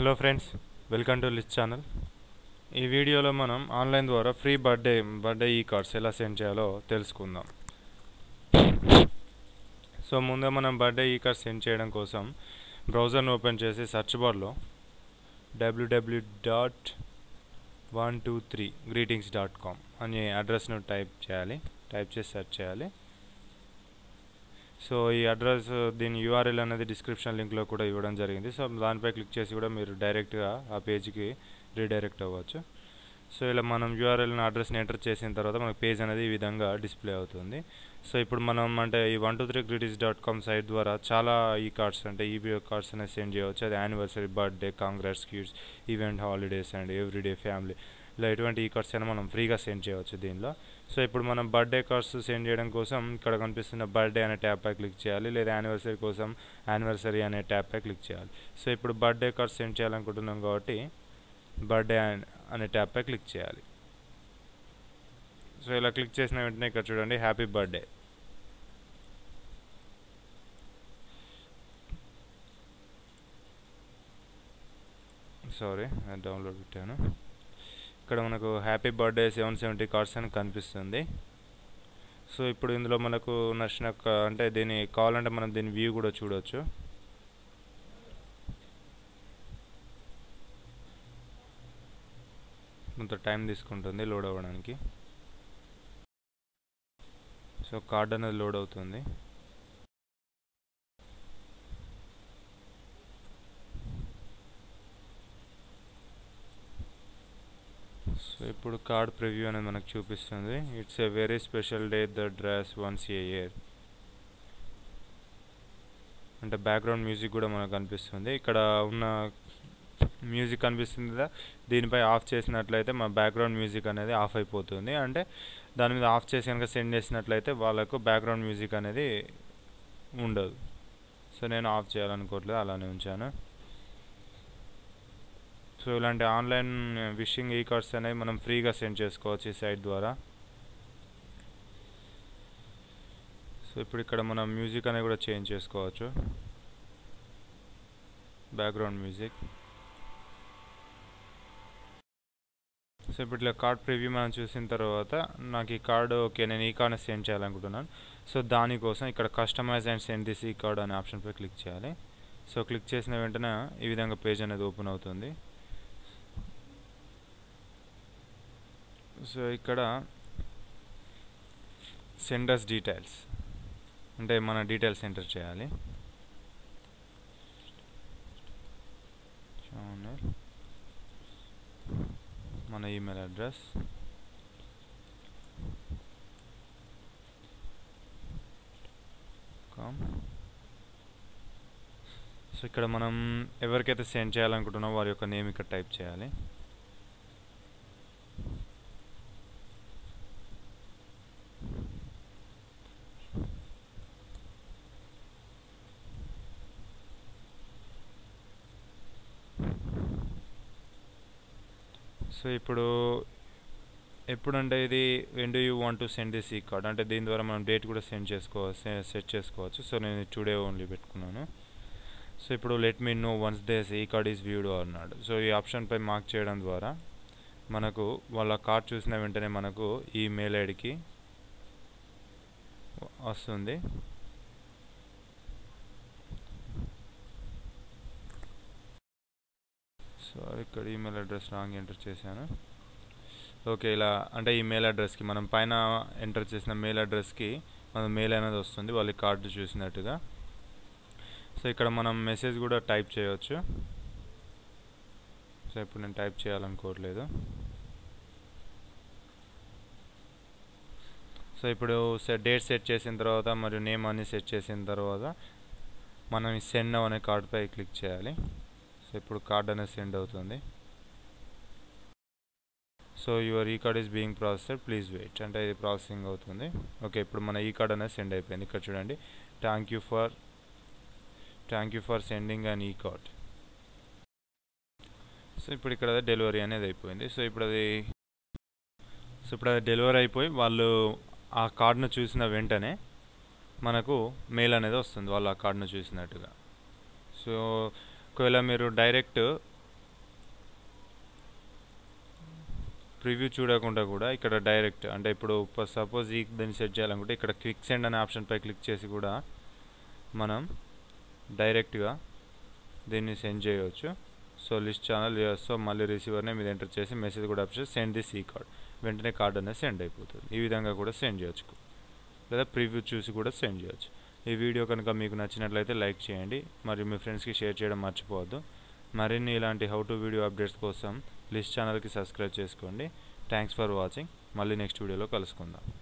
hello friends welcome to list channel ఈ వీడియోలో మనం ఆన్లైన్ ద్వారా free birthday birthday e cards ఎలా సెండ్ చేయాలో తెలుసుకుందాం సో ముందుగా మనం బర్త్డే ఈ కార్డ్ సెండ్ చేయడం కోసం బ్రౌజర్ను ఓపెన్ చేసి సెర్చ్ బార్లో WW dot one two three greetings dot com అనే అడ్రస్ను టైప్ చేయాలి టైప్ చేసి సెర్చ్ చేయాలి సో ఈ అడ్రస్ దీని యూఆర్ఎల్ అనేది డిస్క్రిప్షన్ లింక్లో కూడా ఇవ్వడం జరిగింది సో దానిపై క్లిక్ చేసి కూడా మీరు డైరెక్ట్గా ఆ పేజ్కి రీడైరెక్ట్ అవ్వచ్చు సో ఇలా మనం యూఆర్ఎల్ని అడ్రస్ని ఎంటర్ చేసిన తర్వాత మనకి పేజ్ అనేది ఈ విధంగా డిస్ప్లే అవుతుంది సో ఇప్పుడు మనం అంటే ఈ one two three greetings dot com site ద్వారా చాలా ఈ కార్డ్స్ అంటే ఈబీ కార్డ్స్ అనేది సెండ్ చేయవచ్చు అది anniversary birthday congrats kids event holidays and everyday family ఇలా ఎటువంటి ఈ కార్డ్స్ అయినా మనం ఫ్రీగా సెండ్ చేయవచ్చు దీనిలో సో ఇప్పుడు మనం బర్త్డే కార్డ్స్ సెండ్ చేయడం కోసం ఇక్కడ కనిపిస్తున్న బర్త్డే అనే ట్యాప్ పై క్లిక్ చేయాలి లేదా యానివర్సరీ కోసం యానివర్సరీ అనే ట్యాప్ పై క్లిక్ చేయాలి సో ఇప్పుడు బర్త్డే కార్డ్స్ సెండ్ చేయాలనుకుంటున్నాం కాబట్టి బర్త్డే అనే ట్యాప్ పై క్లిక్ చేయాలి సో ఇలా క్లిక్ చేసిన వెంటనే ఇక్కడ చూడండి హ్యాపీ బర్త్డే సారీ డౌన్లోడ్ పెట్టాను ఇక్కడ మనకు happy birthday seven seventy cards అని కనిపిస్తుంది సో ఇప్పుడు ఇందులో మనకు నచ్చిన అంటే దీని కావాలంటే మనం దీని వ్యూ కూడా చూడవచ్చు కొంత టైం తీసుకుంటుంది లోడ్ అవ్వడానికి సో కార్డ్ అనేది లోడ్ అవుతుంది సో ఇప్పుడు కార్డ్ ప్రివ్యూ అనేది మనకు చూపిస్తుంది it's a very special day the dress once a year అంటే బ్యాక్గ్రౌండ్ మ్యూజిక్ కూడా మనకు కనిపిస్తుంది ఇక్కడ ఉన్న మ్యూజిక్ కనిపిస్తుంది కదా దీనిపై ఆఫ్ చేసినట్లయితే మా బ్యాక్గ్రౌండ్ మ్యూజిక్ అనేది ఆఫ్ అయిపోతుంది అంటే దాని మీద ఆఫ్ చేసి కనుక సెండ్ చేసినట్లయితే వాళ్ళకు బ్యాక్గ్రౌండ్ మ్యూజిక్ అనేది ఉండదు సో నేను ఆఫ్ చేయాలనుకోవట్లేదు అలానే ఉంచాను సో ఇలాంటి ఆన్లైన్ విషింగ్ ఈ కార్డ్స్ అనేవి మనం ఫ్రీగా సెండ్ చేసుకోవచ్చు ఈ సైట్ ద్వారా సో ఇప్పుడు ఇక్కడ మనం మ్యూజిక్ అనేది కూడా చేంజ్ చేసుకోవచ్చు బ్యాక్గ్రౌండ్ మ్యూజిక్ సో ఇప్పుడు ఇట్లా కార్డ్ ప్రివ్యూ మనం చూసిన తర్వాత నాకు ఈ కార్డు ఓకే నేను ఈ కార్డ్ని సెండ్ చేయాలనుకుంటున్నాను సో దానికోసం ఇక్కడ customize and send this e card అనే ఆప్షన్పై క్లిక్ చేయాలి సో క్లిక్ చేసిన వెంటనే ఈ విధంగా పేజ్ అనేది ఓపెన్ అవుతుంది సో ఇక్కడ సెండర్స్ డీటెయిల్స్ అంటే మన డీటెయిల్స్ ఎంటర్ చేయాలి మన ఈమెయిల్ అడ్రస్ సో ఇక్కడ మనం ఎవరికైతే సెండ్ చేయాలనుకుంటున్నామో వారి యొక్క నేమ్ ఇక్కడ టైప్ చేయాలి సో ఇప్పుడు ఎప్పుడంటే ఇది when do you want to send this e card అంటే దీని ద్వారా మనం డేట్ కూడా సెండ్ చేసుకో సెట్ చేసుకోవచ్చు సో నేను టుడే ఓన్లీ పెట్టుకున్నాను సో ఇప్పుడు let me know once this e card is viewed అన్నాడు సో ఈ ఆప్షన్పై మార్క్ చేయడం ద్వారా మనకు వాళ్ళ కార్డ్ చూసిన వెంటనే మనకు ఈ మెయిల్ ఐడికి వస్తుంది సో ఇక్కడ ఈమెయిల్ అడ్రస్ రాంగ్ ఎంటర్ చేశాను ఓకే ఇలా అంటే ఈ మెయిల్ అడ్రస్కి మనం పైన ఎంటర్ చేసిన మెయిల్ అడ్రస్కి మన మెయిల్ అనేది వస్తుంది వాళ్ళ కార్డు చూసినట్టుగా సో ఇక్కడ మనం మెసేజ్ కూడా టైప్ చేయవచ్చు సో ఇప్పుడు నేను టైప్ చేయాలనుకోవట్లేదు సో ఇప్పుడు డేట్ సెట్ చేసిన తర్వాత మరియు నేమ్ అన్ని సెట్ చేసిన తర్వాత మనం ఈ సెండ్ అనే కార్డుపై క్లిక్ చేయాలి సో ఇప్పుడు కార్డ్ అనేది సెండ్ అవుతుంది so your e card is being processed please wait అంటే ఇది ప్రాసెసింగ్ అవుతుంది ఓకే ఇప్పుడు మన ఈ కార్డ్ అనేది సెండ్ అయిపోయింది ఇక్కడ చూడండి thank you for thank you for sending an e card so ఇప్పుడు ఇక్కడ డెలివరీ అనేది అయిపోయింది సో ఇప్పుడు అది సో ఇప్పుడు అది డెలివరీ అయిపోయి వాళ్ళు ఆ కార్డును చూసిన వెంటనే మనకు మెయిల్ అనేది వస్తుంది వాళ్ళు ఆ కార్డును చూసినట్టుగా సో ఒకవేళ మీరు డైరెక్ట్ ప్రివ్యూ చూడకుండా కూడా ఇక్కడ డైరెక్ట్ అంటే ఇప్పుడు సపోజ్ ఈ దాన్ని సెట్ చేయాలనుకుంటే ఇక్కడ క్విక్ సెండ్ అనే ఆప్షన్పై క్లిక్ చేసి కూడా మనం డైరెక్ట్గా దీన్ని సెండ్ చేయవచ్చు సో లిస్ట్ ఛానల్ సో మళ్ళీ రిసీవర్నే మీద ఎంటర్ చేసి మెసేజ్ కూడా option send the e card వెంటనే కార్డ్ అనేది సెండ్ అయిపోతుంది ఈ విధంగా కూడా సెండ్ చేయొచ్చు లేదా ప్రివ్యూ చూసి కూడా సెండ్ చేయొచ్చు ఈ వీడియో కనుక మీకు నచ్చినట్లయితే లైక్ చేయండి మరియు మీ ఫ్రెండ్స్కి షేర్ చేయడం మర్చిపోవద్దు మరిన్ని ఇలాంటి హౌ టు వీడియో అప్డేట్స్ కోసం లిస్ట్ ఛానల్కి సబ్స్క్రైబ్ చేసుకోండి థ్యాంక్స్ ఫర్ వాచింగ్ మళ్ళీ నెక్స్ట్ వీడియోలో కలుసుకుందాం